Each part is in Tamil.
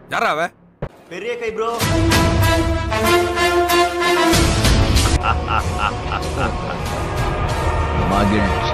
யாரா அவ பெரிய கை ப்ரோ மகிழ்ச்சி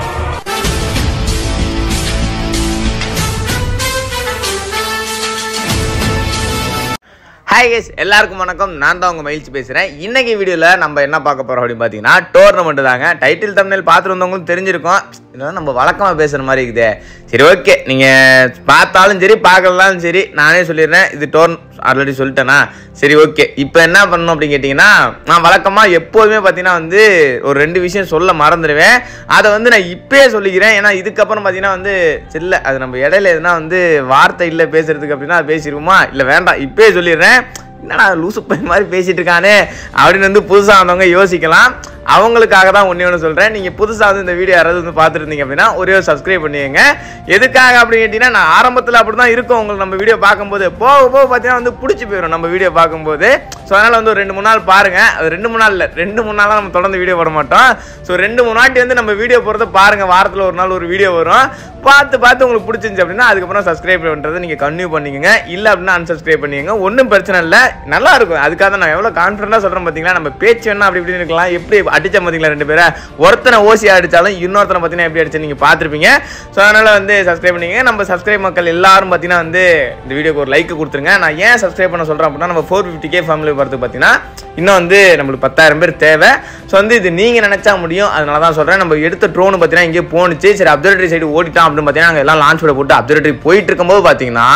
ஹாய் கேஸ் எல்லாருக்கும் வணக்கம் நான் தான் உங்க மகிழ்ச்சி பேசுகிறேன் இன்னைக்கு வீடியோவில் நம்ம என்ன பார்க்க போகிறோம் அப்படின்னு பார்த்தீங்கன்னா டோர்னமெண்ட் தாங்க டைட்டில் தமிழில் பார்த்துருந்தவங்களும் தெரிஞ்சிருக்கும் இதெல்லாம் நம்ம வழக்கமாக பேசுகிற மாதிரி இருக்குதே சரி ஓகே நீங்கள் பார்த்தாலும் சரி பார்க்கலனாலும் சரி நானே சொல்லிடுறேன் இது டோர்ன் ஆல்ரெடி சொல்லிட்டேனா சரி ஓகே இப்போ என்ன பண்ணணும் அப்படின்னு கேட்டிங்கன்னா நான் வழக்கமாக எப்போதுமே பார்த்தீங்கன்னா வந்து ஒரு ரெண்டு விஷயம் சொல்ல மறந்துடுவேன் அதை வந்து நான் இப்பயே சொல்லிக்கிறேன் ஏன்னா இதுக்கப்புறம் பார்த்தீங்கன்னா வந்து இல்லை அது நம்ம இடையில எதுனா வந்து வார்த்தை இல்லை பேசுறதுக்கு அப்படின்னா அது பேசிடுவோமா இல்லை வேண்டாம் இப்பயே சொல்லிடுறேன் என்னடா லூசு பையன் மாதிரி பேசிட்டு இருக்கானே அப்படின்னு வந்து புதுசாக வந்தவங்க யோசிக்கலாம் அவங்களுக்காக தான் ஒன்றே ஒன்று சொல்கிறேன் நீங்கள் புதுசாக வந்து இந்த வீடியோ யாராவது வந்து பார்த்துருந்தீங்க அப்படின்னா ஒரே ஒரு சப்ஸ்கிரைப் பண்ணிக்கங்க எதுக்காக அப்படின்னு கேட்டிங்கன்னா நான் ஆரம்பத்தில் அப்படி தான் இருக்கும் உங்களுக்கு நம்ம வீடியோ பார்க்கும்போது போக போக பார்த்தீங்கன்னா வந்து பிடிச்சி போயிடும் நம்ம வீடியோ பார்க்கும்போது ஸோ அதனால் வந்து ஒரு ரெண்டு மூணு நாள் பாருங்கள் அது ரெண்டு மூணு நாள் இல்லை ரெண்டு மூணு நாளாக நம்ம தொடர்ந்து வீடியோ போட மாட்டோம் ஸோ ரெண்டு மூணு வாட்டி வந்து நம்ம வீடியோ போகிறத பாருங்கள் வாரத்தில் ஒரு நாள் ஒரு வீடியோ வரும் பார்த்து பார்த்து உங்களுக்கு பிடிச்சிருந்துச்சு அப்படின்னா அதுக்கப்புறம் சப்ஸ்கிரைப் பண்ணுறதை நீங்கள் கன்டினியூ பண்ணிக்கங்க இல்லை அப்படின்னா unsubscribe பண்ணிக்கங்க ஒன்றும் பிரச்சனை இல்லை நல்லா இருக்கும் அதுக்காக தான் நான் எவ்வளோ கான்ஃபிடண்டாக சொல்கிறேன் பார்த்தீங்களா நம்ம பேச்சு வேணா அப்படி இப்படி இருக்கலாம் எப்படி அடிச்ச பார்த்தீங்களா ரெண்டு பேரை ஒருத்தனை ஓசி அடித்தாலும் இன்னொருத்தனை பார்த்தீங்கன்னா எப்படி அடிச்சு நீங்கள் பார்த்துருப்பீங்க ஸோ அதனால் வந்து சப்ஸ்கிரைப் பண்ணிக்கங்க நம்ம சப்ஸ்கிரைப் மக்கள் எல்லாரும் பார்த்தீங்கன்னா வந்து இந்த வீடியோக்கு ஒரு லைக் கொடுத்துருங்க நான் ஏன் சப்ஸ்கிரைப் பண்ண சொல்கிறேன் அப்படின்னா நம்ம ஃபோர் ஃபிஃப்டி கே ஃபேமிலி வரதுக்கு பார்த்தீங்கன்னா இன்னும் வந்து நம்மளுக்கு பத்தாயிரம் பேர் தேவை ஸோ வந்து இது நீங்கள் நினச்சா முடியும் அதனால தான் சொல்கிறேன் நம்ம எடுத்த ட்ரோன் பார்த்தீங்கன்னா இங்கே போணுச்சு சரி அப்சர்வேட்டரி சைடு ஓடிட்டான் அப்படின்னு பார்த்தீங்கன்னா நாங்கள் எல்லாம் லான்ச் விட போட்டு அப்சர்வேட்டரி போயிட்டு இருக்கும்போது பார்த்தீங்கன்னா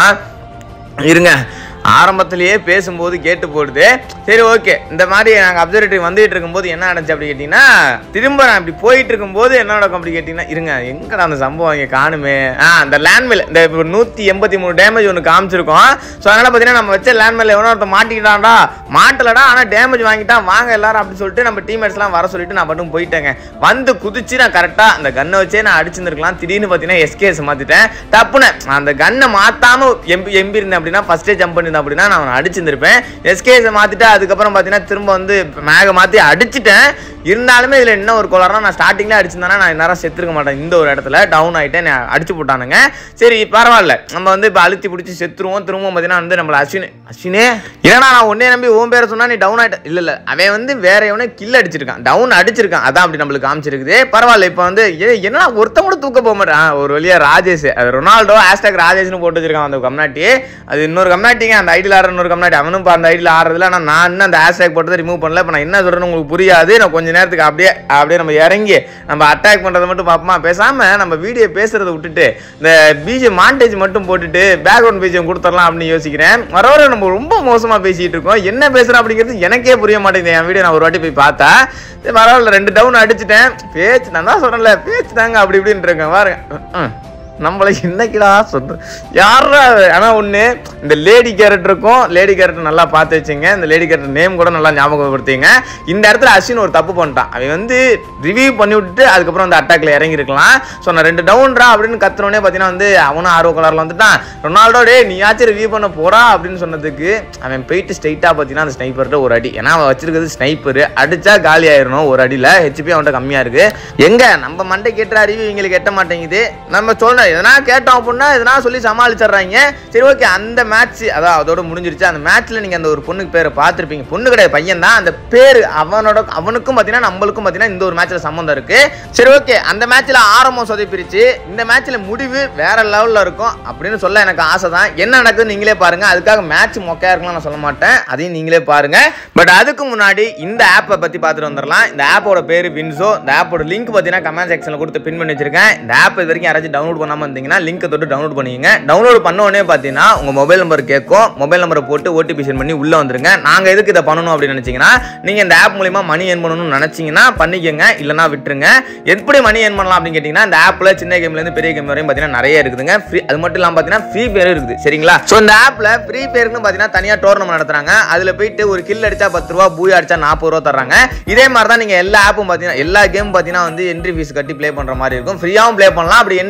இருங்க ஆரம்பத்திலேயே பேசும்போது கேட்டு போடுது சரி ஓகே இந்த மாதிரி நாங்கள் அப்சர்வேட்டரி வந்துகிட்டு இருக்கும்போது என்ன நடந்துச்சு அப்படி கேட்டிங்கன்னா திரும்ப நான் இப்படி போயிட்டு இருக்கும்போது என்ன நடக்கும் அப்படி கேட்டிங்கன்னா இருங்க எங்கடா அந்த சம்பவம் இங்கே காணுமே ஆ அந்த லேண்ட்மேல் இந்த இப்போ நூற்றி எண்பத்தி மூணு டேமேஜ் ஒன்று காமிச்சிருக்கோம் ஸோ அதனால் பார்த்தீங்கன்னா நம்ம வச்ச லேண்ட்மேல் எவனோ ஒருத்தன் மாட்டிக்கிட்டான்டா மாட்டலடா ஆனால் டேமேஜ் வாங்கிட்டான் வாங்க எல்லாரும் அப்படி சொல்லிட்டு நம்ம டீம்மேட்ஸ்லாம் வர சொல்லிட்டு நான் மட்டும் போயிட்டேங்க வந்து குதிச்சு நான் கரெக்டாக அந்த கன்னை வச்சே நான் அடிச்சிருந்துருக்கலாம் திடீர்னு பார்த்தீங்கன்னா எஸ்கேஎஸ் மாற்றிட்டேன் டப்புன்னு அந்த கன்னை மாற்றாம எம்பி எம்பி இருந்தேன் அப்படின்னா ஃபஸ்ட்டே ஜம்ப் பண்ணியிருந்தேன் அப்படின்னா நான் அவனை அடிச்சிருந்திருப்பேன் எஸ்கேஎஸை மாற்றிட்டு அதுக்கப்புறம் பார்த்தீங்கன்னா திரும்ப வந்து மேக மாற்றி அடிச்சிட்டேன் இருந்தாலுமே இதில் என்ன ஒரு கோளாறுனா நான் ஸ்டார்டிங்கில் அடிச்சிருந்தேன்னா நான் நேரம் செத்துருக்க மாட்டேன் இந்த ஒரு இடத்துல டவுன் ஆகிட்டேன் நான் அடிச்சு போட்டானுங்க சரி பரவாயில்ல நம்ம வந்து இப்போ அழுத்தி பிடிச்சி செத்துருவோம் திரும்பவும் பார்த்தீங்கன்னா வந்து நம்மளை அஸ்வின் அஸ்வினே ஏன்னா நான் உன்னே நம்பி உன் பேரை சொன்னா நீ டவுன் ஆகிட்ட இல்லை இல்லை அவன் வந்து வேற எவனே கில் அடிச்சிருக்கான் டவுன் அடிச்சிருக்கான் அதான் அப்படி நம்மளுக்கு காமிச்சிருக்குது பரவாயில்ல இப்போ வந்து ஏ என்னடா ஒருத்தன் கூட தூக்க போக மாட்டான் ஒரு வழியா ராஜேஷ் அது ரொனால்டோ ஹேஷ்டாக் ராஜேஷ்னு போட்டு வச்சிருக்கான் அந்த கம்னாட்டி அது இன்னொரு கம்னாட்டிங்க அந்த ஐடியில் ஆடுற இன்னொரு கம்னாட்டி அவனும் இப்போ அந்த ஐடியில் ஆடுறதுல ஆனால் நான் இன்னும் அந்த ஹேஷ்டாக் போட்டதை ரிமூவ் பண்ணல இப்போ நான் என்ன சொல்றேன்னு உங்களுக்கு புரியாது நான் கொஞ்ச நேரத்துக்கு அப்படியே அப்படியே நம்ம இறங்கி நம்ம அட்டாக் பண்ணுறதை மட்டும் பார்ப்போமா பேசாமல் நம்ம வீடியோ பேசுறதை விட்டுட்டு இந்த பிஜிஎம் மாண்டேஜ் மட்டும் போட்டுட்டு பேக்ரவுண்ட் பிஜிஎம் கொடுத்துடலாம் அப்படின்னு யோசிக்கிறேன் வர வர நம்ம ரொம்ப மோசமாக பேசிட்டு இருக்கோம் என்ன பேசுகிறோம் அப்படிங்கிறது எனக்கே புரிய மாட்டேங்குது என் வீடியோ நான் ஒரு வாட்டி போய் பார்த்தா சரி, பரவாயில்ல ரெண்டு டவுன் அடிச்சிட்டேன் பேச்சு நான் தான் சொல்கிறேன்ல பேச்சு தாங்க அப்படி இப்படின்னு இருக்கேன் பாருங்க ம். நம்மளை என்னைக்குடா சொல்ற யாரா ஆனால் ஒன்று இந்த லேடி கேரக்டருக்கும் லேடி கேரக்டர் நல்லா பார்த்து வச்சுங்க இந்த லேடி கேரக்டர் நேம் கூட நல்லா ஞாபகப்படுத்திங்க இந்த இடத்துல அஸ்வின் ஒரு தப்பு பண்ணிட்டான் அவன் வந்து ரிவ்யூ பண்ணி விட்டுட்டு அதுக்கப்புறம் அந்த அட்டாக்ல இறங்கியிருக்கலாம் ஸோ நான் ரெண்டு டவுன்ரா அப்படின்னு கத்துறோடனே பார்த்தீங்கன்னா வந்து அவனும் ஆர்வ கலரில் வந்துட்டான் ரொனால்டோ டே நீயாச்சும் ரிவ்யூ பண்ண போறா அப்படின்னு சொன்னதுக்கு அவன் போயிட்டு ஸ்ட்ரைட்டாக பார்த்தீங்கன்னா அந்த ஸ்னைப்பர்கிட்ட ஒரு அடி ஏன்னா அவன் வச்சிருக்கிறது ஸ்னைப்பர் அடிச்சா காலி ஆயிடணும் ஒரு அடியில் ஹெச்பி அவன்கிட்ட கம்மியாக இருக்கு எங்க நம்ம மண்டை கேட்டுற அறிவு இவங்களுக்கு எட்ட மாட்டேங்குது நம்ம சொல்றோம் எதனா கேட்டோம் அப்படின்னா எதனா சொல்லி சமாளிச்சிடுறாங்க சரி ஓகே அந்த மேட்ச் அதான் அதோட முடிஞ்சிருச்சு அந்த மேட்ச்ல நீங்க அந்த ஒரு பொண்ணுக்கு பேரை பார்த்துருப்பீங்க பொண்ணு கிடையாது பையன் தான் அந்த பேர் அவனோட அவனுக்கும் பார்த்தீங்கன்னா நம்மளுக்கும் பார்த்தீங்கன்னா இந்த ஒரு மேட்ச்ல சம்மந்தம் இருக்கு சரி ஓகே அந்த மேட்ச்ல ஆரம்பம் சொதப்பிருச்சு இந்த மேட்ச்ல முடிவு வேற லெவல்ல இருக்கும் அப்படின்னு சொல்ல எனக்கு ஆசை தான் என்ன நடக்குதுன்னு நீங்களே பாருங்க அதுக்காக மேட்ச் மொக்கையா இருக்கலாம் நான் சொல்ல மாட்டேன் அதையும் நீங்களே பாருங்க பட் அதுக்கு முன்னாடி இந்த ஆப்பை பத்தி பார்த்துட்டு வந்துடலாம் இந்த ஆப்போட பேரு வின்சோ இந்த ஆப்போட லிங்க் பார்த்தீங்கன்னா கமெண்ட் செக்ஷன்ல கொடுத்து பின் பண்ணி வச்சிருக்கேன் இந்த ஆப் இது வரைக்கும் யாராச்சும் டவுன்லோட் பண்ணாம இருந்தீங்கன்னா லிங்க் தொட்டு டவுன்லோட் பண்ணிக்கங்க டவுன்லோட் பண்ண உடனே பார்த்தீங்கன்னா உங்க மொபைல் நம்பர் கேட்கும் மொபைல் நம்பரை போட்டு ஓடிபி சென்ட் பண்ணி உள்ள வந்துருங்க நாங்க எதுக்கு இதை பண்ணணும் அப்படின்னு நினைச்சீங்கன்னா நீங்க இந்த ஆப் மூலியமா மணி ஏர்ன் பண்ணணும்னு நினைச்சீங்கன்னா பண்ணிக்கங்க இல்லைன்னா விட்டுருங்க எப்படி மணி ஏர்ன் பண்ணலாம் அப்படின்னு கேட்டீங்கன்னா இந்த ஆப்ல சின்ன கேம்ல இருந்து பெரிய கேம் வரையும் பார்த்தீங்கன்னா நிறைய இருக்குதுங்க ஃப்ரீ அது மட்டும் இல்லாம பார்த்தீங்கன்னா ஃப்ரீ ஃபயர் இருக்குது சரிங்களா ஸோ இந்த ஆப்ல ஃப்ரீ ஃபயர்னு பார்த்தீங்கன்னா தனியா டோர்னமெண்ட் நடத்துறாங்க அதுல போயிட்டு ஒரு கில் அடிச்சா பத்து ரூபா பூயா அடிச்சா நாற்பது ரூபா தர்றாங்க இதே மாதிரி தான் நீங்க எல்லா ஆப்பும் பார்த்தீங்கன்னா எல்லா கேம் பார்த்தீங்கன்னா வந்து என்ட்ரி ஃபீஸ் கட்டி ப்ளே பண்ற மாதிரி இருக்கும் ஃப்ரீயாவும் ப்ளே பண்ணலாம் அப்படி என்ட்ரி கட்டுறதுனா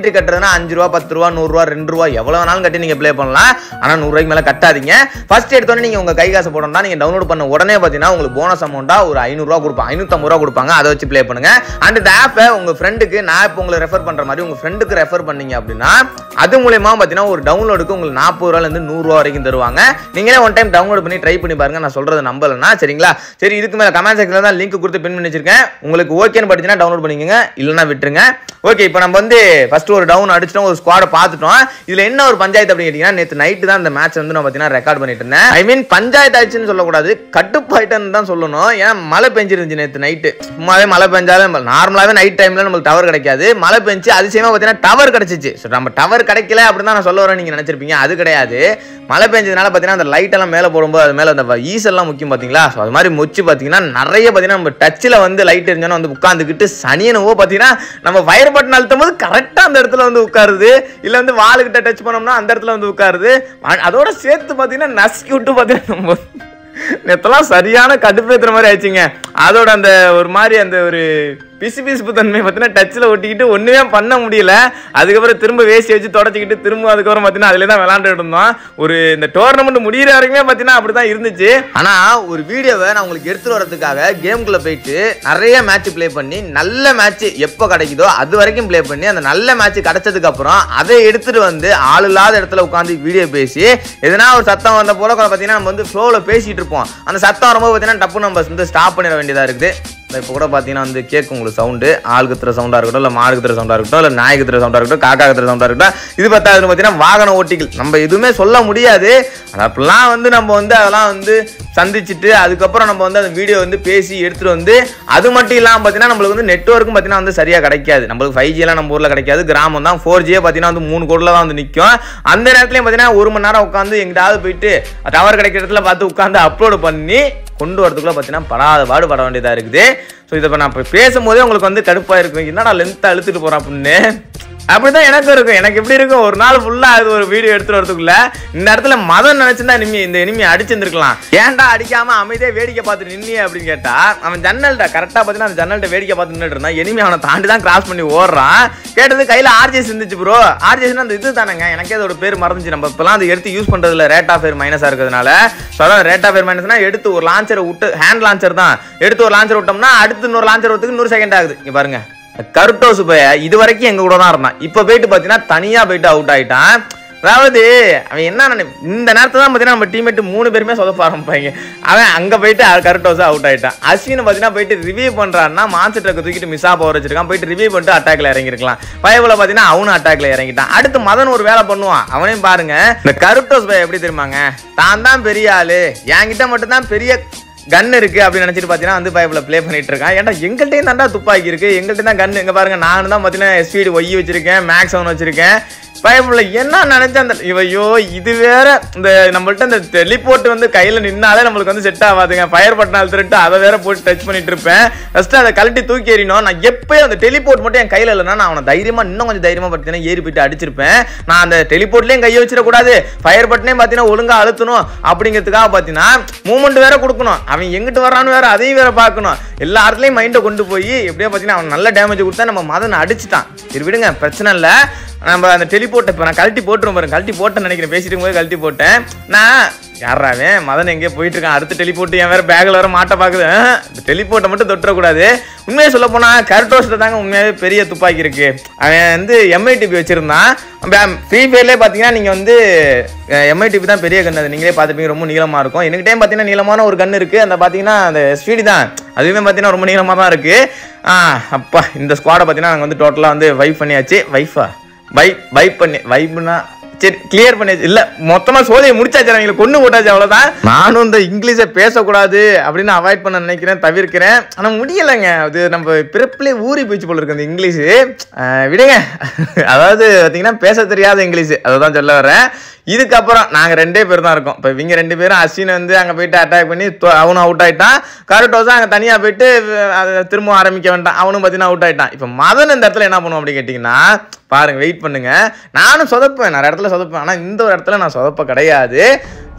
பார்த்தீங்கன்னா அஞ்சு ரூபா பத்து ரூபா நூறுரூவா ரெண்டு ரூபா எவ்வளோ வேணாலும் கட்டி நீங்கள் ப்ளே பண்ணலாம் ஆனால் நூறுரூவாய்க்கு மேலே கட்டாதீங்க ஃபர்ஸ்ட் எடுத்தோடனே நீங்கள் உங்கள் கை காசு போடணும்னா நீங்கள் டவுன்லோட் பண்ண உடனே பார்த்தீங்கன்னா உங்களுக்கு போனஸ் அமௌண்ட்டாக ஒரு ஐநூறுரூவா கொடுப்பாங்க ஐநூற்றம்பது ரூபா கொடுப்பாங்க அதை வச்சு ப்ளே பண்ணுங்க அண்ட் இந்த ஆப்பை உங்கள் ஃப்ரெண்டுக்கு நான் இப்போ உங்களை ரெஃபர் பண்ணுற மாதிரி உங்கள் ஃப்ரெண்டுக்கு ரெஃபர் பண்ணீங்க அப்படின்னா அது மூலயமா பார்த்தீங்கன்னா ஒரு டவுன்லோடுக்கு உங்களுக்கு நாற்பது ரூபாலேருந்து நூறுரூவா வரைக்கும் தருவாங்க நீங்களே ஒன் டைம் டவுன்லோட் பண்ணி ட்ரை பண்ணி பாருங்க நான் சொல்றது நம்பலன்னா சரிங்களா சரி இதுக்கு மேலே கமெண்ட் செக்ஷனில் தான் லிங்க் கொடுத்து பின் பண்ணி வச்சிருக்கேன் உங்களுக்கு ஓகேன்னு படிச்சுன்னா டவுன்லோட் பண்ணிக்கோங்க இல்லைன்னா விட்டுருங்க ஓகே இப்போ நம்ம வந்து ஃபர்ஸ்ட் ஒரு டவுன் அடிச்சிட்டோம் ஒரு ஸ்குவாடை பார்த்துட்டோம் இதுல என்ன ஒரு பஞ்சாயத்து அப்படின்னு கேட்டீங்கன்னா நேற்று நைட்டு தான் இந்த மேட்ச் வந்து நான் பார்த்தீங்கன்னா ரெக்கார்ட் பண்ணிட்டு இருந்தேன் ஐ மீன் பஞ்சாயத்து ஆயிடுச்சுன்னு சொல்லக்கூடாது கட்டுப்பாயிட்டன்னு தான் சொல்லணும் ஏன்னா மழை பெஞ்சிருந்துச்சு நேற்று நைட்டு சும்மாவே மழை பெஞ்சாலும் நார்மலாகவே நைட் டைம்ல நம்மளுக்கு டவர் கிடைக்காது மழை பெஞ்சு அதிசயமா பார்த்தீங்கன்னா டவர் கிடைச்சிச்சு ஸோ நம்ம டவர் கிடைக்கல அப்படின்னு தான் நான் சொல்ல வரேன் நீங்க நினைச்சிருப்பீங்க அது கிடையாது மழை பெஞ்சதுனால பார்த்தீங்கன்னா அந்த லைட் எல்லாம் மேலே போடும்போது அது மேலே அந்த ஈசெல்லாம் முக்கியம் பார்த்தீங்களா ஸோ அது மாதிரி மொச்சு பார்த்தீங்கன்னா நிறைய பார்த்தீங்கன்னா நம்ம டச்சில் வந்து லைட் எரிஞ்சோன்னா வந்து உட்காந்துக்கிட்டு சனியனவோ பார்த்தீங்கன்னா நம்ம ஃபயர் பட்டன் அழுத்தும் போது கரெக்டாக அந்த இடத்துல வந்து உட்காருது இல்லை வந்து வாளுக்கிட்ட டச் பண்ணோம்னா அந்த இடத்துல வந்து உட்காருது அ- அதோட சேர்த்து பார்த்தீங்கன்னா நசுக்கி விட்டு பார்த்தீங்கன்னா நம்ம நேத்தெல்லாம் சரியான கடுப்பேத்துற மாதிரி ஆயிடுச்சுங்க அதோட அந்த ஒரு மாதிரி அந்த ஒரு பிசு பிசுப்பு தன்மை பார்த்தீங்கன்னா டச்சில் ஒட்டிக்கிட்டு ஒன்றுமே பண்ண முடியல அதுக்கப்புறம் திரும்ப வேஸ்ட் வச்சு தொடச்சிக்கிட்டு திரும்ப அதுக்கப்புறம் பார்த்தீங்கன்னா அதிலே தான் விளாண்டுட்டு இருந்தோம் ஒரு இந்த டோர்னமெண்ட் முடியிற வரைக்குமே பார்த்தீங்கன்னா அப்படி தான் இருந்துச்சு ஆனால் ஒரு வீடியோவை நான் உங்களுக்கு எடுத்துட்டு வரதுக்காக கேம்குள்ளே போயிட்டு நிறைய மேட்ச் ப்ளே பண்ணி நல்ல மேட்ச் எப்போ கிடைக்குதோ அது வரைக்கும் ப்ளே பண்ணி அந்த நல்ல மேட்ச் கிடைச்சதுக்கு அப்புறம் அதை எடுத்துட்டு வந்து ஆள் இல்லாத இடத்துல உட்காந்து வீடியோ பேசி எதனா ஒரு சத்தம் வந்த போல பார்த்தீங்கன்னா நம்ம வந்து ஃப்ளோவில் பேசிட்டு இருப்போம் அந்த சத்தம் வரும்போது பார்த்தீங்கன்னா டப்பு நம்ம வந்து ஸ்டாப் பண்ணிட வேண்டியதாக இருக்குது இப்போ கூட பார்த்தீங்கன்னா வந்து கேட்கும் உங்களுக்கு சவுண்டு ஆள் கத்துற சவுண்டாக இருக்கட்டும் இல்லை மாடு கத்துற சவுண்டாக இருக்கட்டும் இல்லை நாய் கத்துற சவுண்டாக இருக்கட்டும் காக்கா கத்துற சவுண்டாக இருக்கட்டும் இது பத்தாதுன்னு பார்த்தீங்கன்னா வாகன ஓட்டிகள் நம்ம எதுவுமே சொல்ல முடியாது ஆனா, அப்படிலாம் வந்து நம்ம வந்து அதெல்லாம் வந்து சந்திச்சுட்டு அதுக்கப்புறம் நம்ம வந்து அந்த வீடியோ வந்து பேசி எடுத்துட்டு வந்து அது மட்டும் இல்லாமல் பார்த்தீங்கன்னா நம்மளுக்கு வந்து நெட்ஒர்க்கும் பார்த்தீங்கன்னா வந்து சரியாக கிடைக்காது நம்மளுக்கு ஃபைவ் ஜிலாம் நம்ம ஊரில் கிடைக்காது கிராமம் தான் ஃபோர் ஜியே பார்த்தீங்கன்னா வந்து மூணு கோடில் தான் வந்து நிற்கும் அந்த நேரத்துலையும் பார்த்தீங்கன்னா ஒரு மணி நேரம் உட்காந்து எங்கிட்டாவது போயிட்டு டவர் கிடைக்கிற இடத்துல பார்த்து உட்காந்து அப்லோடு பண்ணி கொண்டு வரதுக்குள்ள பார்த்தீங்கன்னா படாத பாடு பட வேண்டியதாக இருக்குது ஸோ இதை இப்போ நான் இப்போ பேசும்போதே உங்களுக்கு வந்து கடுப்பாக இருக்கும் என்னடா லென்த்தாக இழுத்துட்டு போகிறேன் அப்படின்னு அப்படிதான் எனக்கும் இருக்கும் எனக்கு எப்படி இருக்கும் ஒரு நாள் ஃபுல்லா அது ஒரு வீடியோ எடுத்துட்டு வரதுக்குள்ள இந்த இடத்துல மதம் நினைச்சிருந்தா இனிமே இந்த இனிமே அடிச்சிருந்துருக்கலாம் ஏன்டா அடிக்காம அமைதியா வேடிக்கை பார்த்து நின்னி அப்படின்னு கேட்டா அவன் ஜன்னல்டா கரெக்டா பார்த்தீங்கன்னா அந்த ஜன்னல்ட்ட வேடிக்கை பார்த்து நின்னுட்டு இருந்தான் இனிமே அவனை தாண்டி தான் கிராஸ் பண்ணி ஓடுறான் கேட்டது கையில ஆர்ஜிஎஸ் இருந்துச்சு ப்ரோ ஆர்ஜிஎஸ் அந்த இது தானேங்க எனக்கே அதோட பேர் மறந்துச்சு நம்ம இப்பெல்லாம் அதை எடுத்து யூஸ் பண்றதுல ரேட் ஆஃப் ஃபேர் மைனஸா இருக்கிறதுனால ஸோ அதான் ரேட் ஆஃப் ஃபேர் மைனஸ்னா எடுத்து ஒரு லான்ச்சரை விட்டு ஹேண்ட் லான்ச்சர் தான் எடுத்து ஒரு லான்ச்சர் விட்டோம்னா அடுத்து இன்னொரு லான்ச்சர் வரதுக்கு நூறு செகண்ட் ஆகுது இங்க பாருங்க கருட்டோசு பைய இது வரைக்கும் எங்க கூட தான் இருந்தான் இப்போ போயிட்டு பார்த்தீங்கன்னா தனியா போயிட்டு அவுட் ஆயிட்டான் அதாவது அவன் என்ன நினை இந்த நேரத்துல தான் பார்த்தீங்கன்னா நம்ம டீம்மேட் மூணு பேருமே சொதப்ப ஆரம்பிப்பாங்க அவன் அங்க போயிட்டு கருட்டோஸா அவுட் ஆயிட்டான் அஸ்வின் பார்த்தீங்கன்னா போயிட்டு ரிவ்யூ பண்றான்னா மான்சர் ட்ரக் தூக்கிட்டு மிஸ்ஸா போக வச்சிருக்கான் போயிட்டு ரிவ்யூ பண்ணிட்டு அட்டாக்ல இறங்கிருக்கலாம் பயபுல பார்த்தீங்கன்னா அவனும் அட்டாக்ல இறங்கிட்டான் அடுத்து மதன் ஒரு வேலை பண்ணுவான் அவனையும் பாருங்க இந்த கருட்டோஸ் பைய எப்படி தெரியுமாங்க தான் தான் பெரிய ஆளு என்கிட்ட மட்டும் தான் பெரிய கன் இருக்கு அப்படின்னு நினைச்சிட்டு பார்த்தீங்கன்னா வந்து பைப்பில் ப்ளே பண்ணிட்டு இருக்கான் ஏன்டா எங்கள்கிட்டயும் தான்டா துப்பாக்கி இருக்கு எங்கள்கிட்ட தான் கன் இங்க பாருங்க நான் தான் பார்த்தீங்கன்னா ஸ்பீடு ஒய் வச்சிருக்கேன் மேக்ஸ் ஒன் வச்சிருக்கேன் பைப்பில் என்ன நினைச்ச அந்த ஐயோ இது வேற இந்த நம்மள்ட்ட இந்த டெலிபோர்ட் வந்து கையில நின்னாலே நம்மளுக்கு வந்து செட் ஆகாதுங்க ஃபயர் பட்டன் அழுத்துட்டு அதை வேற போட்டு டச் பண்ணிட்டு இருப்பேன் ஃபர்ஸ்ட் அதை கழட்டி தூக்கி எறியணும் நான் எப்பயும் அந்த டெலிபோர்ட் மட்டும் என் கையில இல்லைன்னா நான் அவனை தைரியமா இன்னும் கொஞ்சம் தைரியமா பார்த்தீங்கன்னா ஏறி போயிட்டு அடிச்சிருப்பேன் நான் அந்த டெலிபோர்ட்லயும் கையை வச்சிடக்கூடாது ஃபயர் பட்டனையும் பார்த்தீங்கன்னா ஒழுங்கா அழுத்தணும் அப்படிங்கிறதுக்காக பார்த்தீங்கன்னா மூமெண்ட் வேற கொடுக்கணும் அவன் எங்கிட்டு வரான்னு வேற அதையும் வேற பார்க்கணும் எல்லா இடத்துலயும் மைண்டை கொண்டு போய் எப்படியோ பார்த்தீங்கன்னா அவன் நல்ல டேமேஜ் கொடுத்தா நம்ம மதனை அடிச்சிட்டான் சரி விடுங்க பிரச்சனை இல்லை நம்ம அந்த டெலிபோர்ட்டை இப்போ நான் கழட்டி போட்டுருவோம் பாருங்க கழட்டி போட்டேன்னு நினைக்கிறேன் பேசிட்டு இருக்கும்போது கழட்டி போட்டேன் நான் யாராவே மதன் எங்கேயோ போயிட்டு இருக்கான் அடுத்த டெலிபோர்ட் என் வேற பேக்கில் வேற மாட்ட பார்க்குது ஆஹ், இந்த டெலிபோர்ட்டை மட்டும் தொட்டுறக்கூடாது உண்மையை சொல்ல போனா கர்டோஸில் தாங்க உண்மையாவே பெரிய துப்பாக்கி இருக்கு அவன் வந்து எம்ஐடிபி வச்சிருந்தான் ஃப்ரீ ஃபயர்லேயே பார்த்தீங்கன்னா நீங்கள் வந்து எம்ஐடிபி தான் பெரிய கன் அது நீங்களே பார்த்துப்பீங்க ரொம்ப நீளமாக இருக்கும் என்கிட்டே பார்த்தீங்கன்னா நீளமான ஒரு கன் இருக்குது அந்த பார்த்தீங்கன்னா அந்த ஸ்பீடு தான் அதுவுமே பார்த்தீங்கன்னா ரொம்ப நீளமாக தான் இருக்குது அப்பா இந்த ஸ்குவாடை பார்த்தீங்கன்னா நாங்கள் வந்து டோட்டலாக வந்து வைப் பண்ணியாச்சு வைஃபா வைப் வைப் பண்ணி வைப்னா சரி கிளியர் பண்ணியாச்சு இல்ல மொத்தமா சோதியை முடிச்சாச்சு அவங்களை கொண்டு போட்டாச்சு அவ்வளவுதான் நானும் இந்த இங்கிலீஷை பேசக்கூடாது அப்படின்னு அவாய்ட் பண்ண நினைக்கிறேன் தவிர்க்கிறேன் ஆனா முடியலைங்க அது நம்ம பிறப்பிலே ஊறி போச்சு போல இருக்கு அந்த இங்கிலீஷ் ஆஹ் விடுங்க அதாவது பார்த்தீங்கன்னா பேச தெரியாத இங்கிலீஷ் அதை தான் சொல்ல வரேன் இதுக்கப்புறம் நாங்கள் ரெண்டே பேர் தான் இருக்கோம் இப்போ இவங்க ரெண்டு பேரும் அஸ்வின் வந்து அங்கே போயிட்டு அட்டாக் பண்ணி தொ- அவனும் அவுட் ஆயிட்டான் கருட்டோஸா அங்கே தனியாக போயிட்டு அஹ், அதை திரும்ப ஆரம்பிக்க வேண்டாம் அவனும் பார்த்தீங்கன்னா அவுட் ஆயிட்டான் இப்போ மதன் இந்த இடத்துல என்ன பண்ணுவோம் அப்படி கேட்டிங்கன்னா பாருங்க வெயிட் பண்ணுங்க நானும் சொதப்பேன் நிறைய இடத்துல சொதப்பேன் ஆனால் இந்த ஒரு இடத்துல நான் சொதப்ப கிடையாது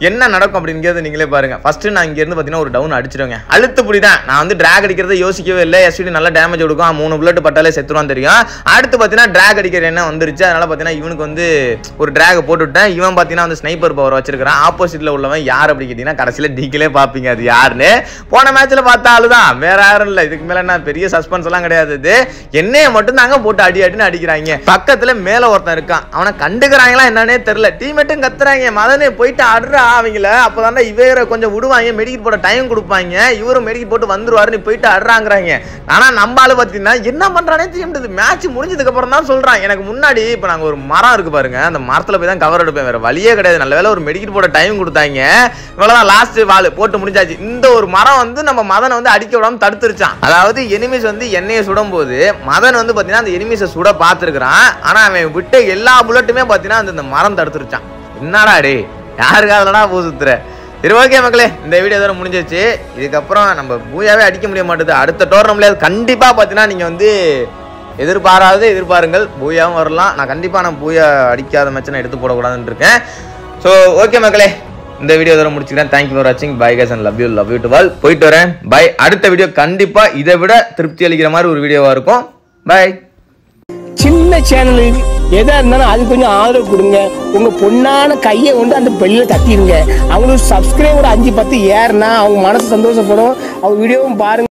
என்ன நடக்கும் அப்படிங்கிறது நீங்களே பாருங்க ஃபர்ஸ்ட் நான் இங்க இருந்து பார்த்தீங்கன்னா ஒரு டவுன் அடிச்சிடுவேங்க அழுத்து புடி தான் நான் வந்து டிராக் அடிக்கிறத யோசிக்கவே இல்லை எஸ்பிடி நல்லா டேமேஜ் கொடுக்கும் மூணு புல்லட் பட்டாலே செத்துருவான் தெரியும் அடுத்து பார்த்தீங்கன்னா டிராக் அடிக்கிற என்ன வந்துருச்சு அதனால பார்த்தீங்கன்னா இவனுக்கு வந்து ஒரு டிராக் போட்டு விட்டேன் இவன் பார்த்தீங்கன்னா வந்து ஸ்னைப்பர் பவர் வச்சிருக்கான் ஆப்போசிட்ல உள்ளவன் யார் அப்படி கேட்டீங்கன்னா கடைசியில் நீங்களே பார்ப்பீங்க அது யாருன்னு போன மேட்ச்ல பார்த்த ஆளு தான் வேற யாரும் இல்லை இதுக்கு மேல என்ன பெரிய சஸ்பென்ஸ் எல்லாம் கிடையாது இது என்னைய மட்டும் தாங்க போட்டு அடி அடின்னு அடிக்கிறாங்க பக்கத்துல மேல ஒருத்தன் இருக்கான் அவனை கண்டுக்கிறாங்களா என்னன்னே தெரியல டீமேட்டும் கத்துறாங்க மதனே போயிட்டு அடுறா அவங்கள அப்பதான்டா இவரை கொஞ்சம் விடுவாங்க மெடிக்கல் போட டைம் கொடுப்பாங்க இவரும் மெடிக்கல் போட்டு வந்துருவாரு நீ போயிட்டு அடுறாங்கிறாங்க ஆனா நம்ம ஆளு பார்த்தீங்கன்னா என்ன பண்றானே தெரிய முடியாது மேட்ச் முடிஞ்சதுக்கு அப்புறம் தான் சொல்றான் எனக்கு முன்னாடி இப்போ நாங்க ஒரு மரம் இருக்கு பாருங்க அந்த மரத்துல போய் தான் கவர் எடுப்பேன் வேற வழியே கிடையாது நல்ல வேளை ஒரு மெடிக்கல் போட டைம் கொடுத்தாங்க இவ்வளவுதான் லாஸ்ட் வால் போட்டு முடிஞ்சாச்சு இந்த ஒரு மரம் வந்து நம்ம மதனை வந்து அடிக்க விடாம தடுத்துருச்சான் அதாவது எனிமிஸ் வந்து எண்ணெயை சுடும் போது மதன் வந்து பாத்தீங்கன்னா அந்த எனிமிஸை சுட பார்த்துருக்கிறான் ஆனா அவன் விட்ட எல்லா புல்லட்டுமே பாத்தீங்கன்னா அந்த இந்த மரம் தடுத்துருச்சான் என்னடா டே யாருக்காகலடா பூ சுத்துற சரி ஓகே மக்களே இந்த வீடியோ இதோட முடிஞ்சிருச்சு இதுக்கப்புறம் நம்ம பூயாவே அடிக்க முடிய மாட்டேது அடுத்த டோர்னமெண்ட்ல கண்டிப்பா பாத்தீங்கன்னா நீங்க வந்து எதிர்பாராதே எதிர்பாருங்கள் பூயாவும் வரலாம் நான் கண்டிப்பா நான் பூயா அடிக்காத மேட்ச் நான் எடுத்து போடக்கூடாதுன்னு இருக்கேன் ஸோ ஓகே மக்களே இந்த வீடியோ இதோட முடிச்சுக்கிறேன் தேங்க்யூ ஃபார் வாட்சிங் bye guys and love you love you to all போயிட்டு வரேன் பை அடுத்த வீடியோ கண்டிப்பா இதை விட திருப்தி அளிக்கிற மாதிரி ஒரு வீடியோவா இருக்கும் பை சின்ன சேனலு எதா இருந்தாலும் அது கொஞ்சம் ஆதரவு கொடுங்க உங்க பொண்ணான கையை கொண்டு அந்த பெல்லில் தட்டிடுங்க அவங்களுக்கு சப்ஸ்கிரைபர் அஞ்சு பத்து ஏறுனா அவங்க மனசு சந்தோஷப்படும் அவங்க வீடியோவும் பாருங்க